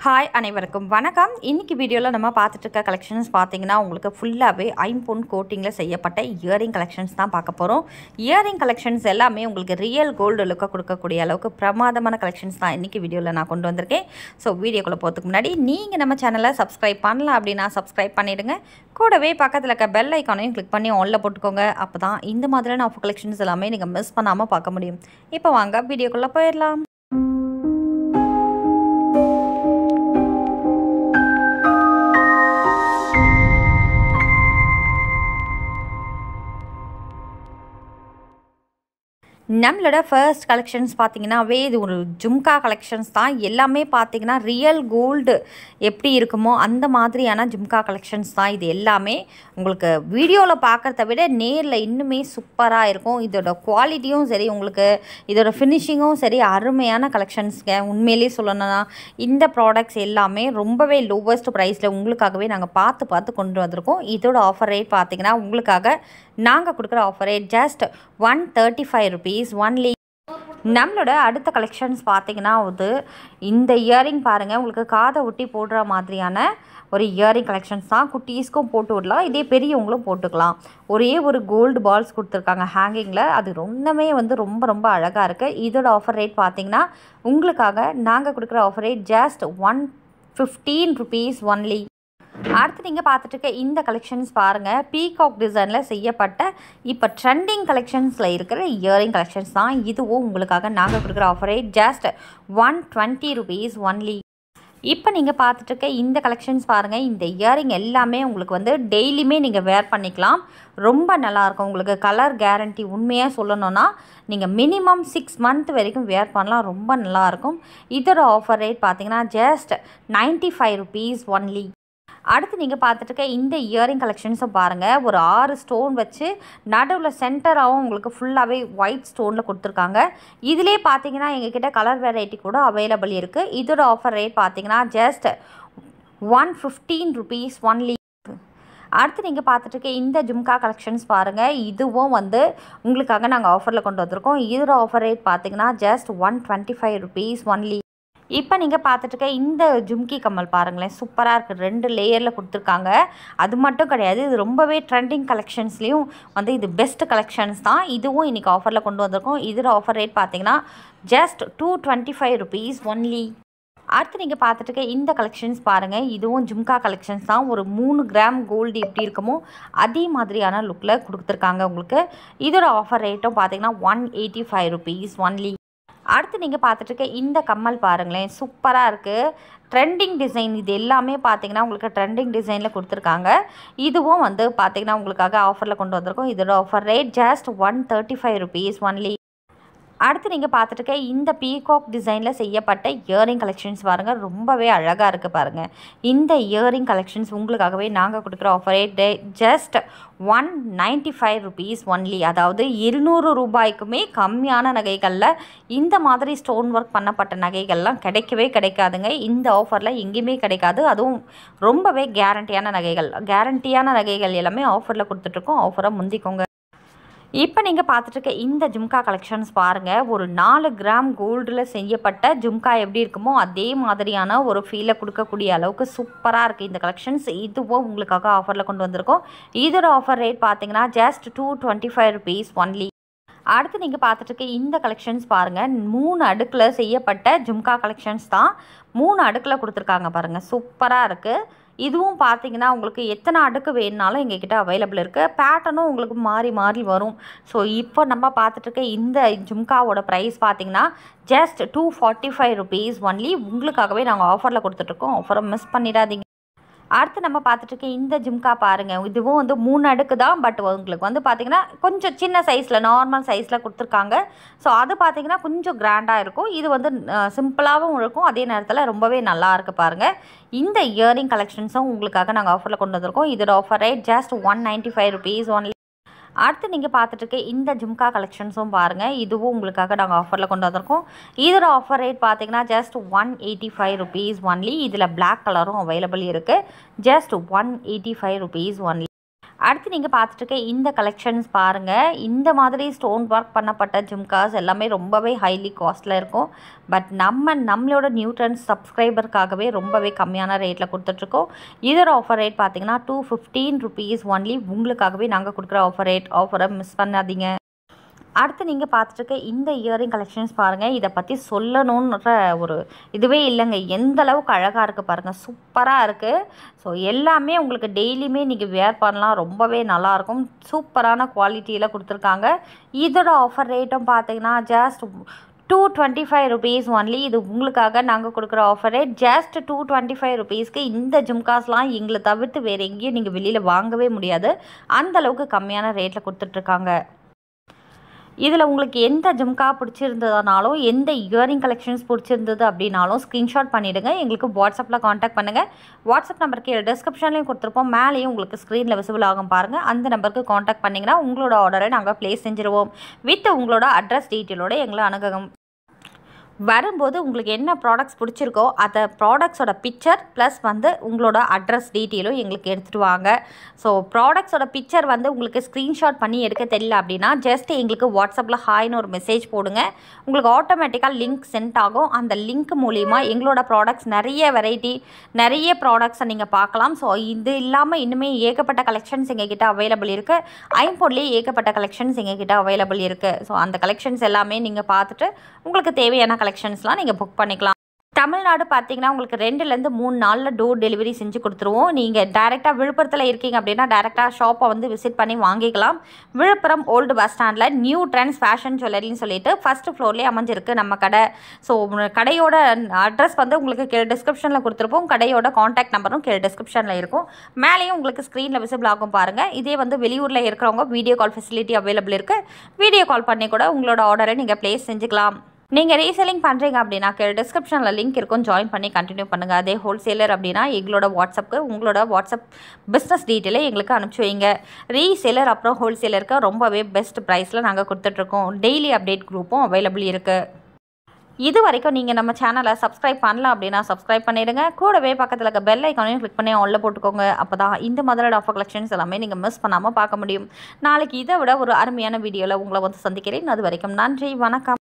hi அனைவருக்கும் வணக்கம் இன்னைக்கு வீடியோவில் நம்ம பார்த்துட்டு இருக்க கலெக்ஷன்ஸ் பார்த்தீங்கன்னா உங்களுக்கு ஃபுல்லாகவே ஐம்பொன் கோட்டிங்கில் செய்யப்பட்ட இயரிங் கலெக்ஷன்ஸ் தான் பார்க்க போகிறோம் இயரிங் கலெக்ஷன்ஸ் எல்லாமே உங்களுக்கு ரியல் கோல்டு லுக்கை கொடுக்கக்கூடிய அளவுக்கு பிரமாதமான கலெக்ஷன்ஸ் தான் இன்றைக்கி வீடியோவில் நான் கொண்டு வந்திருக்கேன் ஸோ வீடியோக்குள்ளே போகிறதுக்கு முன்னாடி நீங்கள் நம்ம சேனலை சப்ஸ்கிரைப் பண்ணலாம் அப்படின்னா சப்ஸ்கிரைப் பண்ணிவிடுங்க கூடவே பக்கத்தில் இருக்க பெல் ஐக்கானையும் கிளிக் பண்ணி ஆனில் போட்டுக்கோங்க அப்போ தான் இந்த மாதிரியான ஆஃபர் கலெக்ஷன்ஸ் எல்லாமே நீங்கள் மிஸ் பண்ணாமல் பார்க்க முடியும் இப்போ வாங்க வீடியோக்குள்ளே போயிடலாம் நம்மளோட ஃபர்ஸ்ட் கலெக்ஷன்ஸ் பார்த்தீங்கன்னாவே இது ஒரு ஜும்கா கலெக்ஷன்ஸ் தான் எல்லாமே பார்த்தீங்கன்னா ரியல் கோல்டு எப்படி இருக்குமோ அந்த மாதிரியான ஜும்கா கலெக்ஷன்ஸ் தான் இது எல்லாமே உங்களுக்கு வீடியோவில் பார்க்குறத விட நேரில் இன்னுமே சூப்பராக இருக்கும் இதோட குவாலிட்டியும் சரி உங்களுக்கு இதோட ஃபினிஷிங்கும் சரி அருமையான கலெக்ஷன்ஸ்ங்க உண்மையிலேயே சொல்லணும்னா இந்த ப்ராடக்ட்ஸ் எல்லாமே ரொம்பவே லோவஸ்ட் ப்ரைஸில் உங்களுக்காகவே நாங்கள் பார்த்து பார்த்து கொண்டு வந்திருக்கோம் இதோட ஆஃபர் ரேட் பார்த்தீங்கன்னா உங்களுக்காக நாங்கள் கொடுக்குற offer rate just one thirty five rupees only நம்மளோட அடுத்த கலெக்ஷன்ஸ் பார்த்தீங்கன்னா இது இந்த இயரிங் பாருங்கள் உங்களுக்கு காதை ஒட்டி போடுற மாதிரியான ஒரு இயரிங் கலெக்ஷன்ஸ் தான் குட்டீஸ்க்கும் போட்டு விடலாம் இதே பெரியவங்களும் போட்டுக்கலாம் ஒரே ஒரு கோல்டு பால்ஸ் கொடுத்துருக்காங்க ஹேங்கிங்கில் அது ரொம்பவே வந்து ரொம்ப ரொம்ப அழகாக இருக்குது இதோட ஆஃபர் ரேட் பார்த்தீங்கன்னா உங்களுக்காக நாங்கள் கொடுக்குற offer rate just one fifteen rupees only அடுத்து நீங்கள் பார்த்துட்டு இருக்க இந்த கலெக்ஷன்ஸ் பாருங்கள் பீகாக் டிசைனில் செய்யப்பட்ட இப்போ ட்ரெண்டிங் கலெக்ஷன்ஸில் இருக்கிற இயரிங் கலெக்ஷன்ஸ் தான் இதுவும் உங்களுக்காக நாங்கள் கொடுக்குற ஆஃபரே just one twenty rupees only இப்போ நீங்கள் பார்த்துட்டு இருக்க இந்த கலெக்ஷன்ஸ் பாருங்கள் இந்த இயரிங் எல்லாமே உங்களுக்கு வந்து டெய்லியுமே நீங்கள் வேர் பண்ணிக்கலாம் ரொம்ப நல்லாயிருக்கும் உங்களுக்கு கலர் கேரண்டி உண்மையாக சொல்லணும்னா நீங்கள் மினிமம் சிக்ஸ் மந்த் வரைக்கும் வேர் பண்ணலாம் ரொம்ப நல்லாயிருக்கும் இதோட ஆஃபர் ரேட் பார்த்தீங்கன்னா just ninety five rupees only அடுத்து நீங்கள் பார்த்துட்டு இருக்க இந்த இயரிங் கலெக்ஷன்ஸும் பாருங்கள் ஒரு ஆறு ஸ்டோன் வச்சு நடுவில் சென்டராகவும் உங்களுக்கு ஃபுல்லாகவே ஒயிட் ஸ்டோனில் கொடுத்துருக்காங்க இதிலே பார்த்தீங்கன்னா எங்ககிட்ட கலர் வெரைட்டி கூட அவைலபிள் இருக்குது இதோட ஆஃபர் ரேட் பார்த்தீங்கன்னா just one fifteen rupees only அடுத்து நீங்கள் பார்த்துட்டு இருக்க இந்த ஜும்கா கலெக்ஷன்ஸ் பாருங்கள் இதுவும் வந்து உங்களுக்காக நாங்கள் ஆஃபரில் கொண்டு வந்திருக்கோம் இதோட ஆஃபர் ரேட் பார்த்தீங்கன்னா just one twenty five rupees only இப்போ நீங்கள் பார்த்துட்டு இருக்க இந்த ஜும்கி கம்மல் பாருங்களேன் சூப்பராக இருக்குது ரெண்டு லேயரில் கொடுத்துருக்காங்க அது மட்டும் கிடையாது இது ரொம்பவே ட்ரெண்டிங் கலெக்ஷன்ஸ்லேயும் வந்து இது பெஸ்ட் கலெக்ஷன்ஸ் தான் இதுவும் இன்றைக்கி ஆஃபரில் கொண்டு வந்திருக்கோம் இதோட ஆஃபர் ரேட் பார்த்தீங்கன்னா just two twenty five rupees only அடுத்து நீங்கள் பார்த்துட்டு இருக்க இந்த கலெக்ஷன்ஸ் பாருங்கள் இதுவும் ஜும்கா கலெக்ஷன்ஸ் தான் ஒரு மூணு கிராம் கோல்டு எப்படி இருக்குமோ அதே மாதிரியான லுக்கில் கொடுத்துருக்காங்க உங்களுக்கு இதோட ஆஃபர் ரேட்டும் பார்த்தீங்கன்னா one eighty five rupees only அடுத்து நீங்கள் பார்த்துட்டு இருக்க இந்த கம்மல் பாருங்களேன் சூப்பராக இருக்குது ட்ரெண்டிங் டிசைன் இது எல்லாமே பார்த்தீங்கன்னா உங்களுக்கு ட்ரெண்டிங் டிசைனில் கொடுத்துருக்காங்க இதுவும் வந்து பார்த்தீங்கன்னா உங்களுக்காக ஆஃபரில் கொண்டு வந்திருக்கோம் இதோட offer rate just one thirty five rupees only அடுத்து நீங்கள் பார்த்துட்டு இருக்க இந்த பீகாக் டிசைனில் செய்யப்பட்ட இயரிங் கலெக்ஷன்ஸ் பாருங்கள் ரொம்பவே அழகாக இருக்குது பாருங்கள் இந்த இயரிங் கலெக்ஷன்ஸ் உங்களுக்காகவே நாங்கள் கொடுக்குற offer rate just one ninety five rupees only அதாவது இருநூறு ரூபாய்க்குமே கம்மியான நகைகளில் இந்த மாதிரி ஸ்டோன் ஒர்க் பண்ணப்பட்ட நகைகள்லாம் கிடைக்கவே கிடைக்காதுங்க இந்த ஆஃபரில் எங்கேயுமே கிடைக்காது அதுவும் ரொம்பவே கேரண்டியான நகைகள் கேரண்டியான நகைகள் எல்லாமே ஆஃபரில் கொடுத்துட்ருக்கோம் ஆஃபரை முந்திக்கோங்க இப்போ நீங்கள் பார்த்துட்டு இருக்க இந்த ஜும்கா கலெக்ஷன்ஸ் பாருங்கள் ஒரு நாலு கிராம் கோல்டில் செய்யப்பட்ட ஜும்கா எப்படி இருக்குமோ அதே மாதிரியான ஒரு ஃபீலை கொடுக்கக்கூடிய அளவுக்கு சூப்பராக இருக்குது இந்த கலெக்ஷன்ஸ் இதுவும் உங்களுக்காக ஆஃபரில் கொண்டு வந்திருக்கோம் இதோட ஆஃபர் ரேட் பார்த்தீங்கன்னா just two twenty five rupees only அடுத்து நீங்கள் பார்த்துட்டு இருக்க இந்த கலெக்ஷன்ஸ் பாருங்கள் மூணு அடுக்கில் செய்யப்பட்ட ஜும்கா கலெக்ஷன்ஸ் தான் மூணு அடுக்கில் கொடுத்துருக்காங்க பாருங்கள் சூப்பராக இருக்குது இதுவும் பார்த்தீங்கன்னா உங்களுக்கு எத்தனை அடுக்கு வேணுனாலும் எங்ககிட்ட அவைலபிள் இருக்குது பேட்டர்னும் உங்களுக்கு மாறி மாறி வரும் ஸோ இப்போ நம்ம பார்த்துட்டு இருக்க இந்த ஜும்காவோட ப்ரைஸ் பார்த்தீங்கன்னா just two forty five rupees only உங்களுக்காகவே நாங்கள் ஆஃபரில் கொடுத்துட்ருக்கோம் ஆஃபரை மிஸ் பண்ணிடாதீங்க அடுத்து நம்ம பார்த்துட்டு இருக்க இந்த ஜிம்கா பாருங்கள் இதுவும் வந்து மூணு அடுக்கு தான் பட் உங்களுக்கு வந்து பார்த்திங்கன்னா கொஞ்சம் சின்ன சைஸில் நார்மல் சைஸில் கொடுத்துருக்காங்க ஸோ அது பார்த்திங்கன்னா கொஞ்சம் கிராண்டாக இருக்கும் இது வந்து சிம்பிளாகவும் இருக்கும் அதே நேரத்தில் ரொம்பவே நல்லா இருக்குது பாருங்கள் இந்த இயரிங் கலெக்ஷன்ஸும் உங்களுக்காக நாங்கள் ஆஃபரில் கொண்டு வந்திருக்கோம் இதோட offer rate just one ninety five rupees only அடுத்து நீங்கள் பார்த்துட்டு இருக்க இந்த ஜும்கா கலெக்ஷன்ஸும் பாருங்கள் இதுவும் உங்களுக்காக நாங்கள் ஆஃபரில் கொண்டு வந்திருக்கோம் இதோட ஆஃபர் ரேட் பார்த்தீங்கன்னா just one eighty five rupees only இதில் பிளாக் கலரும் அவைலபிள் இருக்குது just one eighty five rupees only அடுத்து நீங்கள் பார்த்துட்டு இருக்க இந்த கலெக்ஷன்ஸ் பாருங்கள் இந்த மாதிரி ஸ்டோன் ஒர்க் பண்ணப்பட்ட ஜும்காஸ் எல்லாமே ரொம்பவே ஹைலி காஸ்ட்டில் இருக்கும் பட் நம்ம நம்மளோட நியூட்ரன்ஸ் சப்ஸ்கிரைபருக்காகவே ரொம்பவே கம்மியான ரேட்டில் கொடுத்துட்ருக்கோம் இதோட ஆஃபர் ரேட் பார்த்தீங்கன்னா டூ ஃபிஃப்டீன் ருபீஸ் ஒன்லி உங்களுக்காகவே நாங்கள் கொடுக்குற ஆஃபர் ரேட் ஆஃபரை மிஸ் பண்ணாதீங்க அடுத்து நீங்கள் பார்த்துட்டு இந்த இயரிங் கலெக்ஷன்ஸ் பாருங்கள் இதை பற்றி சொல்லணுன்ற ஒரு இதுவே இல்லைங்க எந்த அளவுக்கு அழகாக இருக்குது பாருங்கள் சூப்பராக இருக்குது ஸோ எல்லாமே உங்களுக்கு டெய்லியுமே நீங்கள் வேர் பண்ணலாம் ரொம்பவே நல்லாயிருக்கும் சூப்பரான குவாலிட்டியில் கொடுத்துருக்காங்க இதோட ஆஃபர் ரேட்டும் பார்த்தீங்கன்னா just two twenty five rupees only இது உங்களுக்காக நாங்கள் கொடுக்குற offer rate just two twenty five ருபீஸ்க்கு இந்த ஜும்காஸ்லாம் எங்களை தவிர்த்து வேறு எங்கேயும் நீங்கள் வெளியில் வாங்கவே முடியாது அந்த அளவுக்கு கம்மியான ரேட்டில் கொடுத்துட்ருக்காங்க இதில் உங்களுக்கு எந்த ஜும்கா பிடிச்சிருந்ததுனாலும் எந்த இயரிங் கலெக்ஷன்ஸ் பிடிச்சிருந்தது அப்படின்னாலும் ஸ்க்ரீன்ஷாட் பண்ணிவிடுங்க எங்களுக்கு வாட்ஸ்அப்பில் காண்டாக்ட் பண்ணுங்கள் வாட்ஸ்அப் நம்பருக்கு டிஸ்கிரிப்ஷன்லேயும் கொடுத்துருப்போம் மேலேயும் உங்களுக்கு ஸ்க்ரீனில் விசிபிள் ஆகும் பாருங்கள் அந்த நம்பருக்கு காண்டாக்ட் பண்ணிங்கன்னா உங்களோட ஆர்டரை நாங்கள் ப்ளேஸ் செஞ்சுருவோம் வித் உங்களோட அட்ரஸ் டீட்டெயிலோட எங்களை அணுககம் வரும்போது உங்களுக்கு என்ன ப்ராடக்ட்ஸ் பிடிச்சிருக்கோ அந்த ப்ராடக்ட்ஸோட பிக்சர் ப்ளஸ் வந்து உங்களோட அட்ரஸ் டீட்டெயிலும் எங்களுக்கு எடுத்துகிட்டு வாங்க ஸோ ப்ராடக்ட்ஸோட பிக்சர் வந்து உங்களுக்கு ஸ்க்ரீன்ஷாட் பண்ணி எடுக்க தெரியல அப்படின்னா ஜஸ்ட் எங்களுக்கு வாட்ஸ்அப்பில் ஹாய்னு ஒரு மெசேஜ் போடுங்க உங்களுக்கு ஆட்டோமேட்டிக்காக லிங்க் சென்ட் ஆகும் அந்த லிங்க் மூலிமா எங்களோட ப்ராடக்ட்ஸ் நிறைய வெரைட்டி நிறைய ப்ராடக்ட்ஸை நீங்கள் பார்க்கலாம் ஸோ இது இல்லாமல் இன்னுமே ஏகப்பட்ட கலெக்ஷன்ஸ் எங்ககிட்ட அவைலபிள் இருக்குது ஐம்போர்ட்லேயே ஏகப்பட்ட கலெக்ஷன்ஸ் எங்ககிட்ட அவைலபிள் இருக்குது ஸோ அந்த கலெக்ஷன்ஸ் எல்லாமே நீங்கள் பார்த்துட்டு உங்களுக்கு தேவையான கலெக்ஷன்ஸ்லாம் நீங்கள் புக் பண்ணிக்கலாம் தமிழ்நாடு பார்த்தீங்கன்னா உங்களுக்கு ரெண்டுலேருந்து மூணு நாளில் டோர் டெலிவரி செஞ்சு கொடுத்துருவோம் நீங்கள் டேரெக்டாக விழுப்புரத்தில் இருக்கீங்க அப்படின்னா டேரெக்டாக ஷாப்பை வந்து விசிட் பண்ணி வாங்கிக்கலாம் விழுப்புரம் ஓல்டு பஸ் ஸ்டாண்டில் நியூ ட்ரெண்ட்ஸ் ஃபேஷன் ஜுவல்லரின்னு சொல்லிட்டு ஃபஸ்ட்டு ஃப்ளோர்லேயே அமைஞ்சிருக்கு நம்ம கடை ஸோ கடையோட அட்ரஸ் வந்து உங்களுக்கு கீழே டிஸ்கிரிப்ஷனில் கொடுத்துருப்போம் கடையோட காண்டாக்ட் நம்பரும் கீழே டிஸ்கிரிப்ஷனில் இருக்கும் மேலேயும் உங்களுக்கு ஸ்க்ரீனில் விசிபிள் ஆகும் பாருங்கள் இதே வந்து வெளியூரில் இருக்கிறவங்க வீடியோ கால் ஃபெசிலிட்டி அவைலபிள் இருக்குது வீடியோ கால் பண்ணி கூட உங்களோட ஆர்டரை நீங்கள் ப்ளேஸ் செஞ்சுக்கலாம் நீங்கள் ரீசெல்லிங் பண்ணுறீங்க அப்படின்னா டிஸ்கிரிப்ஷனில் லிங்க் இருக்கும் ஜாயின் பண்ணி கண்டினியூ பண்ணுங்கள் அதே ஹோல்சேலர் அப்படின்னா எங்களோட வாட்ஸ்அப்புக்கு உங்களோட வாட்ஸ்அப் பிஸ்னஸ் டீட்டெயிலை எங்களுக்கு அனுப்பிச்சி வைங்க ரீசேலர் அப்புறம் ஹோல்சேலருக்கு ரொம்பவே பெஸ்ட் ப்ரைஸில் நாங்கள் கொடுத்துட்ருக்கோம் டெய்லி அப்டேட் குரூப்பும் அவைலபிள் இருக்குது இது வரைக்கும் நீங்கள் நம்ம சேனலை சப்ஸ்கிரைப் பண்ணலாம் அப்படின்னா சப்ஸ்கிரைப் பண்ணிடுங்க கூடவே பக்கத்தில் இருக்க பெல் ஐக்கானையும் கிளிக் பண்ணி ஆனில் போட்டுக்கோங்க அப்போ தான் இந்த மாதிரியான ஆஃபர் கலெக்ஷன்ஸ் எல்லாமே நீங்கள் மிஸ் பண்ணாமல் பார்க்க முடியும் நாளைக்கு இதை விட ஒரு அருமையான வீடியோவில் உங்களை வந்து சந்திக்கிறேன் அது வரைக்கும் நன்றி வணக்கம்